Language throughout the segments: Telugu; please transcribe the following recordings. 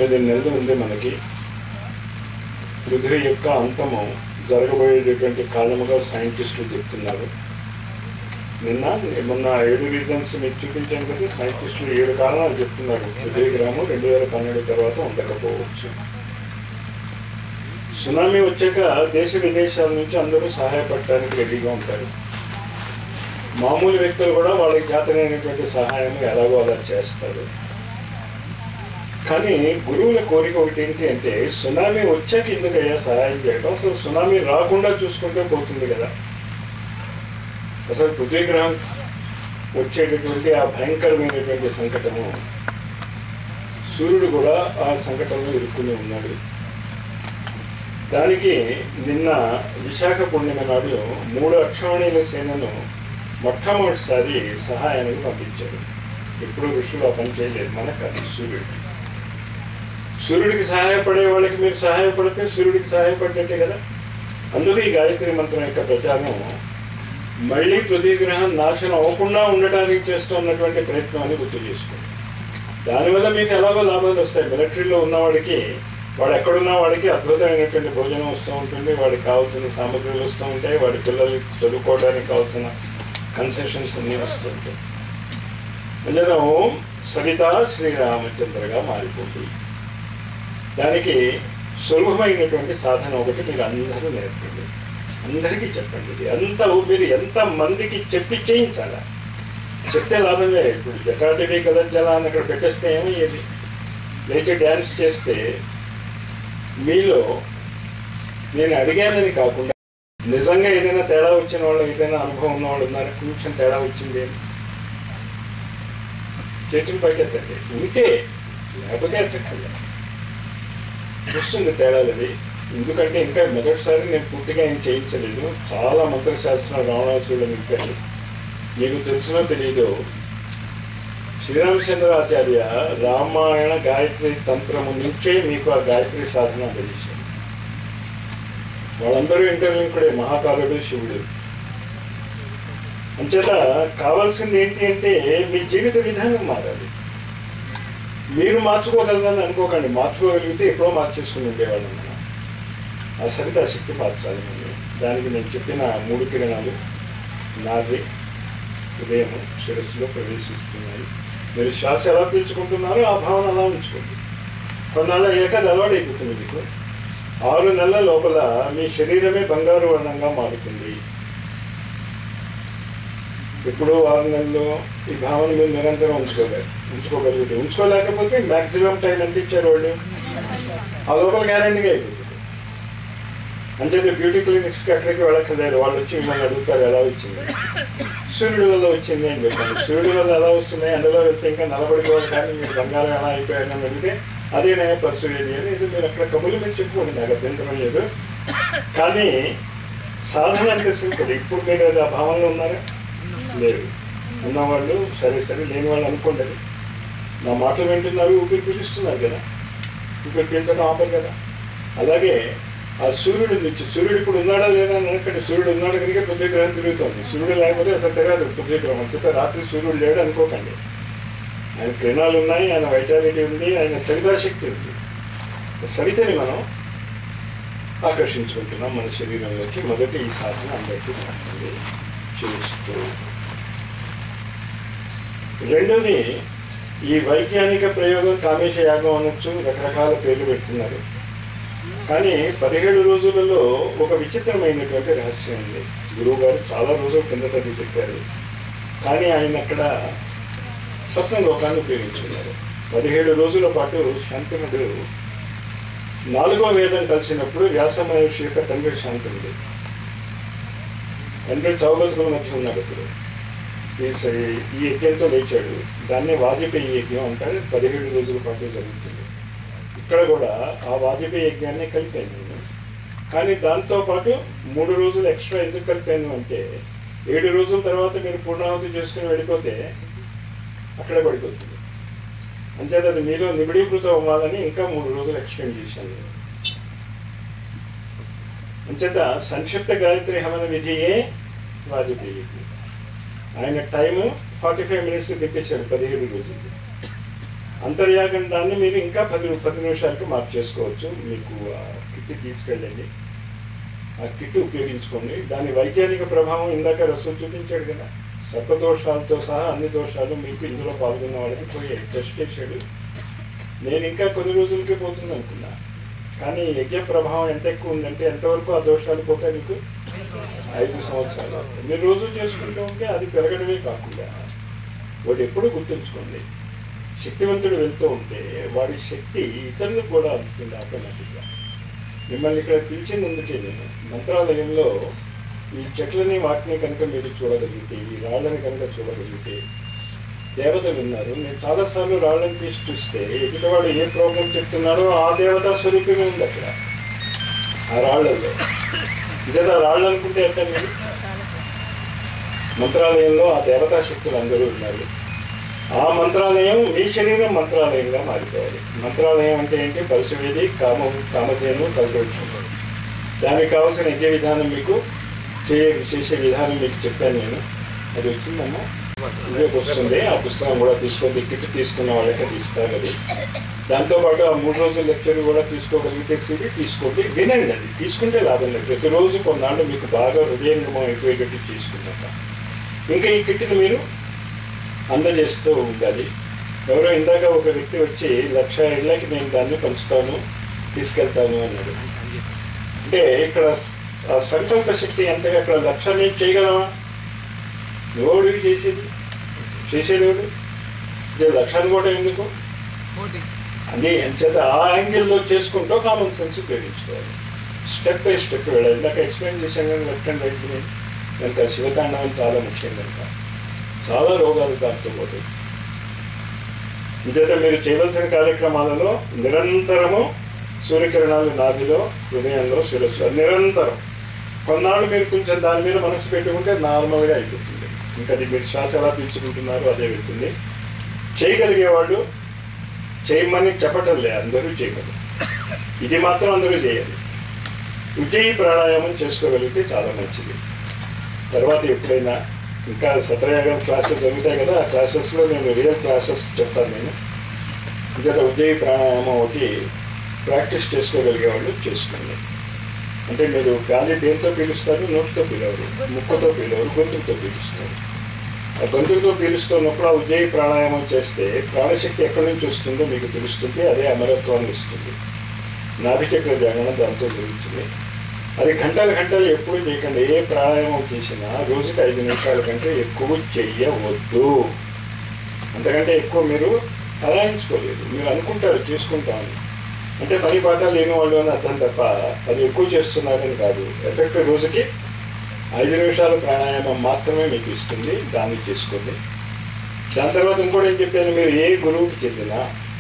తొమ్మిది నెలలు ఉంది మనకి పృథ్వీ యొక్క అంతము జరగబోయేటటువంటి కాలముగా సైంటిస్టులు చెప్తున్నారు నిన్న మొన్న ఏడు రీజన్స్ మీకు చూపించాను కదా సైంటిస్టులు ఏడు కారణాలు చెప్తున్నారు పృథ్వీ గ్రహము రెండు వేల పన్నెండు తర్వాత ఉండకపోవచ్చు సునామీ వచ్చాక దేశ విదేశాల నుంచి అందరూ సహాయపడటానికి రెడీగా ఉంటారు మామూలు వ్యక్తులు కూడా వాళ్ళకి చేతనైనటువంటి సహాయం ఎలాగో అలా చేస్తారు కానీ గురువుల కోరిక ఒకటి ఏంటి అంటే సునామీ వచ్చాక ఎందుకయ్యా సహాయం చేయడం అసలు సునామీ రాకుండా చూసుకుంటే పోతుంది కదా అసలు పృథ్వీగ్రహం వచ్చేటటువంటి ఆ భయంకరమైనటువంటి సంకటము సూర్యుడు కూడా ఆ సంకటంలో ఇరుక్కుని ఉన్నాడు దానికి నిన్న విశాఖ పూర్ణిమ నాడు మూడు అక్షోణీల సేనను మొట్టమొదటిసారి సహాయానికి పంపించారు ఎప్పుడు ఋషులు ఆ పని చేయలేదు మన కాదు సూర్యుడికి సూర్యుడికి సహాయపడే వాళ్ళకి మీరు సహాయపడితే సూర్యుడికి సహాయపడినట్టే కదా అందుకే ఈ గాయత్రి మంత్రం యొక్క ప్రచారం మళ్ళీ పృథ్వీగ్రహం నాశనం అవ్వకుండా ఉండటానికి చేస్తున్నటువంటి ప్రయత్నం అని గుర్తు చేసుకోండి దానివల్ల మీకు ఎలాగో లాభాలు వస్తాయి మిలిటరీలో ఉన్నవాడికి వాడు ఎక్కడున్నా వాడికి అద్భుతమైనటువంటి భోజనం వస్తూ ఉంటుంది వాడికి కావాల్సిన సామగ్రులు వస్తూ ఉంటాయి వాడి పిల్లలు చదువుకోవడానికి కావాల్సిన కన్సెషన్స్ అన్నీ వస్తూ ఉంటాయి అంజన ఓం సవితా శ్రీరామచంద్రగా మారిపోతుంది దానికి సులభమైనటువంటి సాధన ఒకటి మీరు అందరూ నేర్పండి అందరికీ చెప్పండి ఇది ఎంత మీరు ఎంత మందికి చెప్పి చేయించాలా చెప్తే లాభం లేదు ఇప్పుడు జటాటివి కదా జల అని అక్కడ పెట్టేస్తే ఏమయ్యేది లేచి డ్యాన్స్ చేస్తే మీలో నేను అడిగానని కాకుండా నిజంగా ఏదైనా తేడా వచ్చిన వాళ్ళు ఏదైనా అనుభవం ఉన్న వాళ్ళు ఉన్నారు కొంచెం తేడా వచ్చింది అని చేతులు పైకెత్తండి ఉంటే లేకపోతే ఎత్తక్కర్లే వస్తుంది తేడాలది ఎందుకంటే ఇంకా మొదటిసారి నేను పూర్తిగా ఏం చేయించలేదు చాలా మంత్రశాస్త్రం రావణాసురుడు నింపారు మీకు తెలుసునో తెలీదు శ్రీరామచంద్రాచార్య రామాయణ గాయత్రి తంత్రము నుంచే మీకు ఆ గాయత్రి సాధన తెలిసారు వాళ్ళందరూ ఇంటర్లింకుడే మహాకాలుడు శివుడు అంచేత కావాల్సింది ఏంటి అంటే మీ జీవిత విధానం మారాలి మీరు మార్చుకోగలరని అనుకోకండి మార్చుకోగలిగితే ఎప్పుడో మార్చేసుకుని ఉండేవాళ్ళం మనం ఆ సరిత శక్తి మార్చాలి మనం దానికి నేను చెప్పిన మూడు కిరణాలు నాది ఉదయం శిరస్సులో ప్రవేశిస్తున్నాయి మీరు శ్వాస ఎలా పీల్చుకుంటున్నారో ఆ భావన అలా ఉంచుకోండి కొన్నాళ్ళ ఏకాది అలవాటు అయిపోతుంది మీకు ఆరు నెలల లోపల మీ శరీరమే బంగారు వర్ణంగా మారుతుంది ఇప్పుడు ఆరు నెలల్లో ఈ భావన మీరు నిరంతరం ఉంచుకోలేదు ఉంచుకోగలిగితే ఉంచుకోలేకపోతే మ్యాక్సిమం టైం ఎంత ఇచ్చారు వాళ్ళు ఆ లోపల గ్యారంటీగా అయిపోతుంది అంచేది బ్యూటీ క్లినిక్స్కి అక్కడికి వెళ్ళక్కర్లేదు వాళ్ళు వచ్చి మిమ్మల్ని అడుగుతారు ఎలా వచ్చింది సూర్యుడి వల్ల వచ్చింది అని చెప్పాను సూర్యుడి వల్ల ఎలా వస్తుంది ఎండలో వెళ్తే ఇంకా నిలబడిపోవాలి కానీ మీరు బంగారం ఎలా అయిపోయారని అడిగితే అదే నేను పర్సూయేది అని ఇది మీరు అక్కడ కబుర్లు మీరు చెప్పుకోండి నాకు అభ్యంతరం లేదు కానీ సాధన అంటే సింపుల్ ఇప్పుడు మీరు అది ఆ భావనలో ఉన్నారా లేదు ఉన్నవాళ్ళు సరే సరే లేని వాళ్ళు అనుకోండి అది. నా మాటలు వింటున్నారు ఊపిరి పీలుస్తున్నారు కదా ఊపిరి పీల్చడం ఆపరు కదా అలాగే ఆ సూర్యుడు నుంచి సూర్యుడు ఇప్పుడు ఉన్నాడా లేదా అని అనుకోండి సూర్యుడు ఉన్నాడు కనుక పృథ్వీగ్రహం తిరుగుతోంది సూర్యుడు లేకపోతే అసలు తెలియదు పృథ్వీగ్రహం చెప్పే రాత్రి సూర్యుడు లేడు అనుకోకండి ఆయన కిరణాలు ఉన్నాయి ఆయన వైటాలిటీ ఉంది ఆయన సవితాశక్తి ఉంది సవితని మనం ఆకర్షించుకుంటున్నాం మన శరీరంలోకి మొదటి ఈ సాధన అందరికీ ఉంటుంది చేస్తూ రెండోది ఈ వైజ్ఞానిక ప్రయోగం కామేశ యాగం అనొచ్చు రకరకాల పేర్లు పెడుతున్నారు కానీ పదిహేడు రోజులలో ఒక విచిత్రమైనటువంటి రహస్యం ఉంది గురువు గారు చాలా రోజుల కిందట అది చెప్పారు కానీ ఆయన అక్కడ స్వప్నలోకాన్ని ఉపయోగించుకున్నారు పదిహేడు రోజుల పాటు శాంతనుడు నాలుగో వేదం కలిసినప్పుడు వ్యాస మహర్షి యొక్క తండ్రి శాంతనుడు తండ్రి చౌబతుకుల మధ్య ఉన్నాడు ఇప్పుడు ఈ స- ఈ యజ్ఞంతో లేచాడు దాన్నే వాజపేయి యజ్ఞం అంటారు పదిహేడు రోజుల పాటు జరుగుతుంది ఇక్కడ కూడా ఆ వాజపేయి యజ్ఞాన్ని కలిపాను నేను కానీ దాంతో పాటు మూడు రోజులు ఎక్స్ట్రా ఎందుకు కలిపాను అంటే ఏడు రోజుల తర్వాత మీరు పూర్ణాహుతి చేసుకుని వెళ్ళిపోతే అక్కడే పడిపోతుంది అంచేత అది మీలో నిబిడీకృతం అవ్వాలని ఇంకా మూడు రోజులు ఎక్స్టెండ్ చేశాను నేను అంచేత సంక్షిప్త గాయత్రి హవన విధియే వాజపేయి యజ్ఞం ఆయన టైం ఫార్టీ ఫైవ్ మినిట్స్ తిప్పేశాడు పదిహేడు రోజులు అంతర్యాగం దాన్ని మీరు ఇంకా పది పది నిమిషాలకి మార్చేసుకోవచ్చు మీకు ఆ కిట్ తీసుకెళ్ళండి ఆ కిట్ ఉపయోగించుకోండి దాని వైజ్ఞానిక ప్రభావం ఇందాక రసం చూపించాడు కదా సర్పదోషాలతో సహా అన్ని దోషాలు మీకు ఇందులో పాల్గొన్న వాళ్ళకి పోయాయి టెస్ట్ చేశాడు నేను ఇంకా కొన్ని రోజులకే పోతుంది అనుకున్నా కానీ యజ్ఞ ప్రభావం ఎంత ఎక్కువ ఉందంటే ఎంతవరకు ఆ దోషాలు పోతాయి మీకు ఐదు సంవత్సరాలు మీరు రోజు చేసుకుంటూ ఉంటే అది పెరగడమే కాకుండా వాడు ఎప్పుడు గుర్తుంచుకోండి శక్తివంతుడు వెళ్తూ ఉంటే వాడి శక్తి ఇతరులకు కూడా అందుతుంది ఆటోమేటిక్గా మిమ్మల్ని ఇక్కడ పిలిచినందుకే నేను మంత్రాలయంలో ఈ చెట్లని వాటిని కనుక మీరు చూడగలిగితే ఈ రాళ్ళని కనుక చూడగలిగితే దేవతలు ఉన్నారు నేను చాలాసార్లు రాళ్ళని తీసి చూస్తే ఎదుటివాడు ఏ ప్రోగ్రాం చెప్తున్నాడో ఆ దేవతా స్వరూపమే ఉంది అక్కడ ఆ రాళ్ళల్లో నిజంగా రాళ్ళు అనుకుంటే ఎట్లా మీరు మంత్రాలయంలో ఆ దేవతా శక్తులు అందరూ ఉన్నారు ఆ మంత్రాలయం మీ శరీరం మంత్రాలయంగా మారిపోవాలి మంత్రాలయం అంటే ఏంటి పరశువేది కామ కామధేను కల్పవృక్షం దానికి కావాల్సిన యజ్ఞ విధానం మీకు చేయ చేసే విధానం మీకు చెప్పాను నేను అది వచ్చిందమ్మా ఇదే వస్తుంది ఆ పుస్తకం కూడా తీసుకోండి కిట్ తీసుకున్న వాళ్ళకి అది ఇస్తారు అది దాంతోపాటు ఆ మూడు రోజుల లెక్చర్ కూడా తీసుకోగలిగితే సీడీ తీసుకోండి వినండి అది తీసుకుంటే లాభం లేదు ప్రతిరోజు కొన్నాళ్ళు మీకు బాగా హృదయంగమం అయిపోయేటట్టు తీసుకున్నాక ఇంకా ఈ కిట్ని మీరు అందజేస్తూ ఉండాలి ఎవరో ఇందాక ఒక వ్యక్తి వచ్చి లక్ష ఇళ్ళకి నేను దాన్ని పంచుతాను తీసుకెళ్తాను అన్నాడు అంటే ఇక్కడ ఆ సంకల్ప శక్తి ఎంతగా ఇక్కడ లక్ష్యాన్ని చేయగలమా ఎవడు చేసేది చేసేది ఎవడు ఇదే లక్ష్యాన్ని కూడా ఎందుకు అది ఎంచేత ఆ యాంగిల్లో చేసుకుంటూ కామన్ సెన్స్ ఉపయోగించుకోవాలి స్టెప్ బై స్టెప్ వెళ్ళాలి ఇందాక ఎక్స్ప్లెయిన్ చేశాను కానీ లెఫ్ట్ అండ్ రైట్ బ్రెయిన్ కనుక శివతాండవం చాలా ముఖ్యం కనుక చాలా రోగాలు దాంతో పోతాయి ఇంచేత మీరు చేయవలసిన కార్యక్రమాలలో నిరంతరము సూర్యకిరణాలు నాభిలో హృదయంలో శిరస్సు నిరంతరం కొన్నాళ్ళు మీరు కొంచెం దాని మీద మనసు పెట్టుకుంటే నార్మల్గా అయిపోతుంది ఇంకా అది మీరు శ్వాస ఎలా పీల్చుకుంటున్నారో అదే వెళ్తుంది చేయగలిగే వాళ్ళు చేయమని చెప్పటం లే అందరూ చేయగలరు ఇది మాత్రం అందరూ చేయాలి ఉజ్జయి ప్రాణాయామం చేసుకోగలిగితే చాలా మంచిది తర్వాత ఎప్పుడైనా ఇంకా సత్రయాగం క్లాసెస్ జరుగుతాయి కదా ఆ క్లాసెస్లో నేను రియల్ క్లాసెస్ చెప్తాను నేను ఇంకా ఉజ్జయి ప్రాణాయామం ఒకటి ప్రాక్టీస్ చేసుకోగలిగే వాళ్ళు చేసుకోండి అంటే మీరు గాలి దేంతో పీలుస్తారు నోటితో పీలవరు ముక్కుతో పీలవరు గొంతుకుతో పీలుస్తారు ఆ గొంతుకుతో పీలుస్తున్నప్పుడు ఆ ఉజ్జయి ప్రాణాయామం చేస్తే ప్రాణశక్తి ఎక్కడి నుంచి వస్తుందో మీకు తెలుస్తుంది అదే అమరత్వాన్ని ఇస్తుంది నాభిచక్ర జాగరణ దాంతో జరుగుతుంది అది గంటలు గంటలు ఎప్పుడు చేయకండి ఏ ప్రాణాయామం చేసినా రోజుకి ఐదు నిమిషాల కంటే ఎక్కువ చెయ్యవద్దు అంతకంటే ఎక్కువ మీరు హరాయించుకోలేదు మీరు అనుకుంటారు చేసుకుంటామని అంటే పని పాట లేని వాళ్ళు అని అర్థం తప్ప అది ఎక్కువ చేస్తున్నారని కాదు ఎఫెక్ట్ రోజుకి ఐదు నిమిషాల ప్రాణాయామం మాత్రమే మీకు ఇస్తుంది దాన్ని చేసుకోండి దాని తర్వాత ఇంకోటి ఏం చెప్పాను మీరు ఏ గురువుకి చెందినా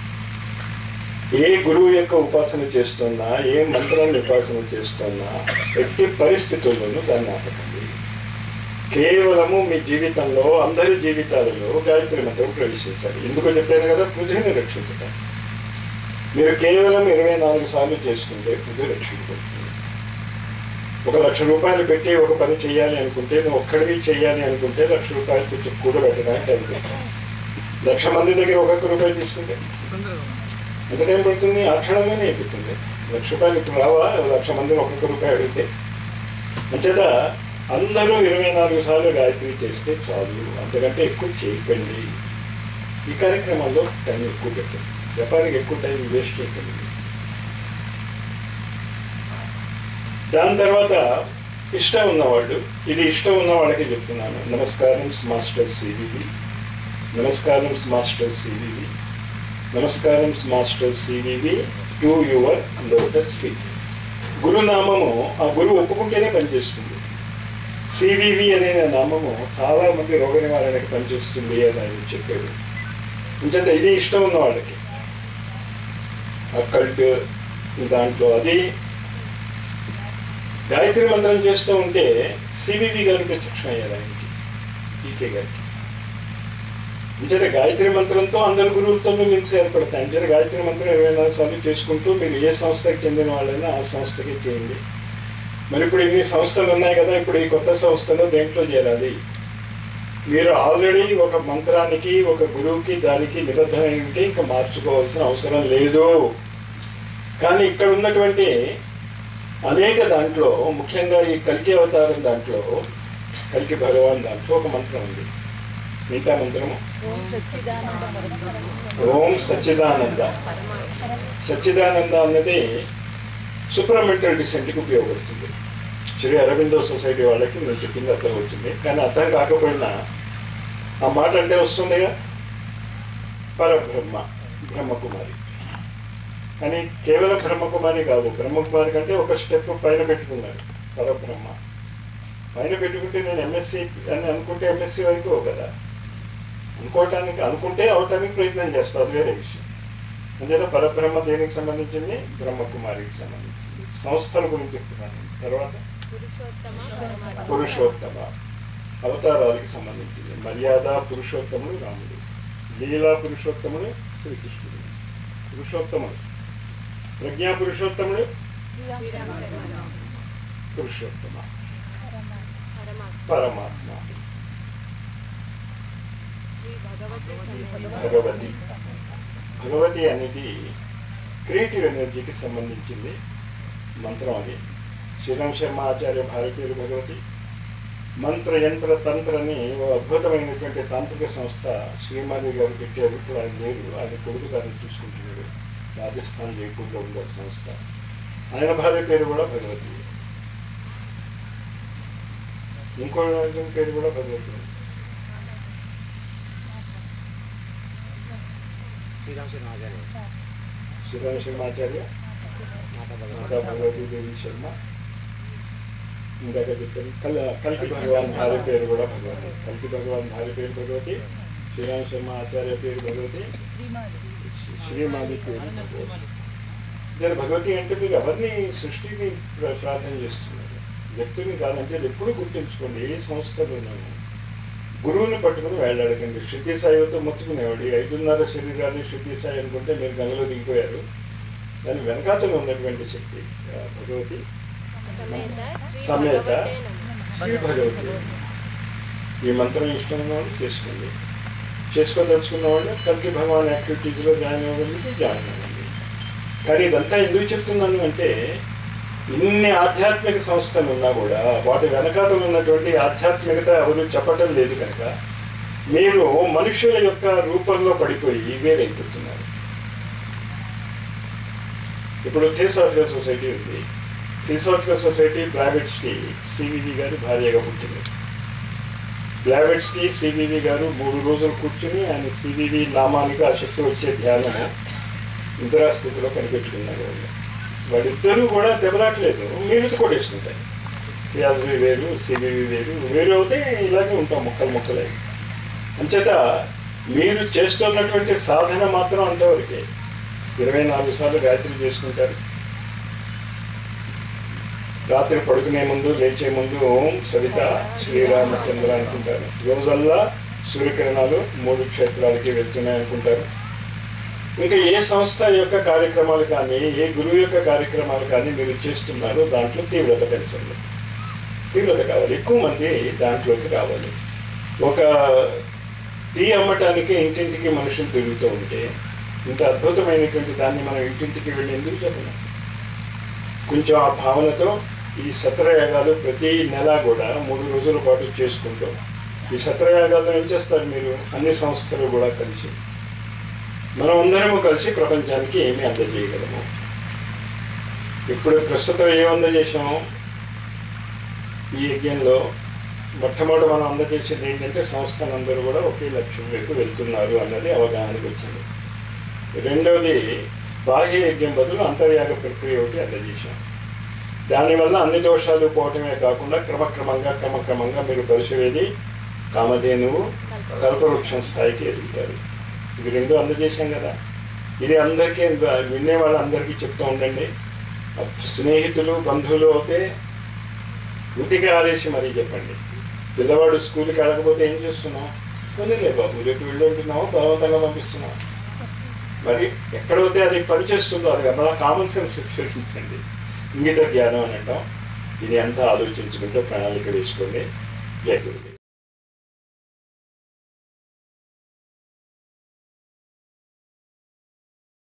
ఏ గురువు యొక్క ఉపాసన చేస్తున్నా ఏ మంత్రాన్ని ఉపాసన చేస్తున్నా ఎట్టి పరిస్థితుల్లోనూ దాన్ని ఆపకండి కేవలము మీ జీవితంలో అందరి జీవితాలలో గాయత్రి మంత్రం ప్రవేశించాలి ఎందుకు చెప్పాను కదా పృథ్వీని రక్షించటం మీరు కేవలం ఇరవై నాలుగు సార్లు చేసుకుంటే పృథ్వీ రక్షించబడుతుంది ఒక లక్ష రూపాయలు పెట్టి ఒక పని చేయాలి అనుకుంటే నువ్వు ఒక్కడివి చేయాలి అనుకుంటే లక్ష రూపాయలు కొంచెం కూడబెట్టడానికి అనుకుంటాం లక్ష మంది దగ్గర ఒక్కొక్క రూపాయలు తీసుకుంటే ఎంత టైం పడుతుంది ఆ క్షణంలోనే అయిపోతుంది లక్ష రూపాయలు ఇప్పుడు రావా లక్ష మందిని ఒక్కొక్క రూపాయి అడిగితే అంచేత అందరూ ఇరవై నాలుగు సార్లు గాయత్రి చేస్తే చాలు అంతకంటే ఎక్కువ చేయకండి ఈ కార్యక్రమంలో టైం ఎక్కువ పెట్టండి జపానికి ఎక్కువ టైం వేస్ట్ చేయకండి దాని తర్వాత ఇష్టం ఉన్నవాళ్ళు ఇది ఇష్టం ఉన్న వాళ్ళకి చెప్తున్నాను నమస్కారం మాస్టర్ సివివి నమస్కారం మాస్టర్ సివివి నమస్కారం master CVV to your lotus feet గురునామము ఆ గురువు ఒప్పుకుంటేనే పనిచేస్తుంది సివివి అనే నామము చాలా మంది రోగ నివారణకి పనిచేస్తుంది అని ఆయన చెప్పాడు ఇంచేత ఇది ఇష్టం ఉన్న వాళ్ళకి అక్కల్ట్ దాంట్లో అది గాయత్రి మంత్రం చేస్తూ ఉంటే సివివి గారికి ప్రత్యక్షం అయ్యారు ఆయనకి ఈకే గారికి అంచేత గాయత్రి మంత్రంతో అందరు గురువులతో లింక్స్ ఏర్పడతాయి అంచేత గాయత్రి మంత్రం ఇరవై నాలుగు సార్లు చేసుకుంటూ మీరు ఏ సంస్థకి చెందిన వాళ్ళైనా ఆ సంస్థకి చేయండి మరి ఇప్పుడు ఇన్ని సంస్థలు ఉన్నాయి కదా ఇప్పుడు ఈ కొత్త సంస్థలో దేంట్లో చేరాలి మీరు ఆల్రెడీ ఒక మంత్రానికి ఒక గురువుకి దానికి నిబద్ధమై ఉంటే ఇంకా మార్చుకోవాల్సిన అవసరం లేదు కానీ ఇక్కడ ఉన్నటువంటి అనేక దాంట్లో ముఖ్యంగా ఈ కలికి అవతారం దాంట్లో కలికి భగవాన్ దాంట్లో ఒక మంత్రం ఉంది మిగతా మంత్రము ఓం సచ్చిదానంద పరబ్రహ్మ ఓం సచ్చిదానంద సచ్చిదానంద అన్నది సూపర్మెంటల్ డిసెంట్కి ఉపయోగపడుతుంది శ్రీ అరవిందో సొసైటీ వాళ్ళకి నేను చెప్పింది అర్థం అవుతుంది కానీ అర్థం కాకపోయినా ఆ మాట అంటే వస్తుందిగా పరబ్రహ్మ బ్రహ్మకుమారి కానీ కేవలం బ్రహ్మకుమారి కాదు బ్రహ్మకుమారి కంటే ఒక స్టెప్ పైన పెట్టుకున్నారు పరబ్రహ్మ పైన పెట్టుకుంటే నేను ఎంఎస్సి అని అనుకుంటే ఎంఎస్సి వరకు కదా అనుకోవటానికి అనుకుంటే అవటానికి ప్రయత్నం చేస్తారు వేరే విషయం అంతేనా పరబ్రహ్మ దేనికి సంబంధించింది బ్రహ్మకుమారికి సంబంధించింది సంస్థల గురించి చెప్తున్నాను తర్వాత పురుషోత్తమ పరమాత్మ. పురుషోత్తమ అవతారాలకి సంబంధించింది మర్యాద పురుషోత్తముడు రాముడు లీలా పురుషోత్తముడు శ్రీకృష్ణుడు పురుషోత్తముడు ప్రజ్ఞా పురుషోత్తముడు శ్రీరామచంద్ర పురుషోత్తమ పరమాత్మ పరమాత్మ శ్రీ భగవతి సమేత భగవతి భగవతి అనేది క్రియేటివ్ ఎనర్జీకి సంబంధించింది మంత్రం అది శ్రీరామ్ శర్మ ఆచార్య భారతీయులు భగవతి మంత్ర యంత్ర తంత్రని ఓ అద్భుతమైనటువంటి తాంత్రిక సంస్థ శ్రీమాది గారు పెట్టారు ఇప్పుడు ఆయన లేరు ఆయన కొడుకు గారిని చూసుకుంటున్నాడు రాజస్థాన్ జైపూర్లో ఉంది ఆ సంస్థ ఆయన భార్య పేరు కూడా భగవతి ఇంకో రాజు పేరు కూడా భగవతి శ్రీరామ్ శర్మ ఆచార్య శ్రీరామ్ శర్మాచార్య మాతా మాతా భగవతీ దేవి శర్మ ఇందాక చెప్పాను కల్ కల్కి భగవాన్ భార్య పేరు కూడా భగవతి కల్కి భగవాన్ భార్య పేరు భగవతి శ్రీరామ్ శర్మ ఆచార్య పేరు భగవతి శ్రీమాలి శ్రీమాది పేరు భగవతి జర భగవతి అంటే మీరు ఎవరిని సృష్టిని ప్ర- ప్రార్థన చేస్తున్నారు వ్యక్తిని కాదంటే అది ఎప్పుడు గుర్తుంచుకోండి ఏ సంస్థలు ఉన్నాము గురువుని పట్టుకుని వేలాడకండి శుద్ధి సాయితో మొత్తుకునేవాడు ఈ ఐదున్నర శరీరాలు శుద్ధి సాయి అనుకుంటే మీరు గంగలో దిగిపోయారు దాని వెనకాతలు ఉన్నటువంటి శక్తి ఆ భగవతి సమేత శ్రీ సమేత భగవతే నమః. శ్రీ భగవతి ఈ మంత్రం ఇష్టం ఉన్న వాళ్ళు చేసుకోండి చేసుకోదలుచుకున్న వాళ్ళు కల్కి భగవాన్ యాక్టివిటీస్లో జాయిన్ అవ్వగలిగితే జాయిన్ అవ్వండి కానీ ఇదంతా ఎందుకు చెప్తున్నాను అంటే ఇన్ని ఆధ్యాత్మిక సంస్థలు ఉన్నా కూడా వాటి వెనకాతలు ఉన్నటువంటి ఆధ్యాత్మికత ఎవరు చెప్పటం లేదు కనుక మీరు మనుషుల యొక్క రూపంలో పడిపోయి వేరైపోతున్నారు ఇప్పుడు థియోసాఫికల్ సొసైటీ ఉంది థియోసాఫికల్ సొసైటీ బ్లావెట్స్కి సివివి గారు భార్యగా పుట్టింది బ్లావెట్స్కి సివివి గారు మూడు రోజులు కూర్చుని ఆయన సివివి నామానికి ఆ శక్తి వచ్చే ధ్యానము నిద్రాస్థితిలో కనిపెట్టుకున్నారు వాళ్ళు వాళ్ళిద్దరూ కూడా దెబ్బలాట్లేదు మీరు కొట్టేసుకుంటారు యాజవి వేరు సివివి వేరు వేరు అవుతే ఇలాగే ఉంటాం ముక్కలు ముక్కలే అంచేత మీరు చేస్తున్నటువంటి సాధన మాత్రం అంతవరకే ఇరవై నాలుగు సార్లు గాయత్రి చేసుకుంటారు రాత్రి పడుకునే ముందు లేచే ముందు ఓం సవిత శ్రీరామచంద్ర అనుకుంటారు రోజల్లా సూర్యకిరణాలు మూడు క్షేత్రాలకి వెళ్తున్నాయి అనుకుంటారు ఇంకా ఏ సంస్థ యొక్క కార్యక్రమాలు కానీ ఏ గురువు యొక్క కార్యక్రమాలు కానీ మీరు చేస్తున్నారో దాంట్లో తీవ్రత పెంచండి తీవ్రత కావాలి ఎక్కువ మంది దాంట్లోకి రావాలి ఒక టీ అమ్మటానికి ఇంటింటికి మనుషులు తిరుగుతూ ఉంటే ఇంత అద్భుతమైనటువంటి దాన్ని మనం ఇంటింటికి వెళ్ళి ఎందుకు చెప్పలేం కొంచెం ఆ భావనతో ఈ సత్రయాగాలు ప్రతి నెల కూడా మూడు రోజుల పాటు చేసుకుంటూ ఈ సత్రయాగాల్లో ఏం చేస్తారు మీరు అన్ని సంస్థలు కూడా కలిసి మనం అందరము కలిసి ప్రపంచానికి ఏమి అందజేయగలము ఇప్పుడు ప్రస్తుతం ఏం అందజేసాము ఈ యజ్ఞంలో మొట్టమొదటి మనం అందజేసేది ఏంటంటే సంస్థలందరూ కూడా ఒకే లక్ష్యం వైపు వెళ్తున్నారు అన్నది అవగాహనకు వచ్చింది రెండవది బాహ్య యజ్ఞం బదులు అంతర్యాగ ప్రక్రియ ఒకటి అందజేశాం దానివల్ల అన్ని దోషాలు పోవటమే కాకుండా క్రమక్రమంగా క్రమక్రమంగా మీరు పరిశీలి కామధేనువు కల్పవృక్షం స్థాయికి ఎదుగుతారు ఇవి రెండు అందజేశాం కదా ఇది అందరికీ వినే వాళ్ళందరికీ చెప్తూ ఉండండి స్నేహితులు బంధువులు అయితే ఉతికి ఆరేసి మరీ చెప్పండి పిల్లవాడు స్కూల్కి వెళ్ళకపోతే ఏం చేస్తున్నావు కొనిలే బాబు రేపు వెళ్ళుంటున్నావు బలవంతంగా పంపిస్తున్నావు మరి ఎక్కడైతే అది పనిచేస్తుందో అది మన కామన్ సెన్స్ ఉపయోగించండి ఇంగిత జ్ఞానం అని అంటాం ఇది అంతా ఆలోచించుకుంటూ ప్రణాళిక వేసుకోండి జై గురుదేవ్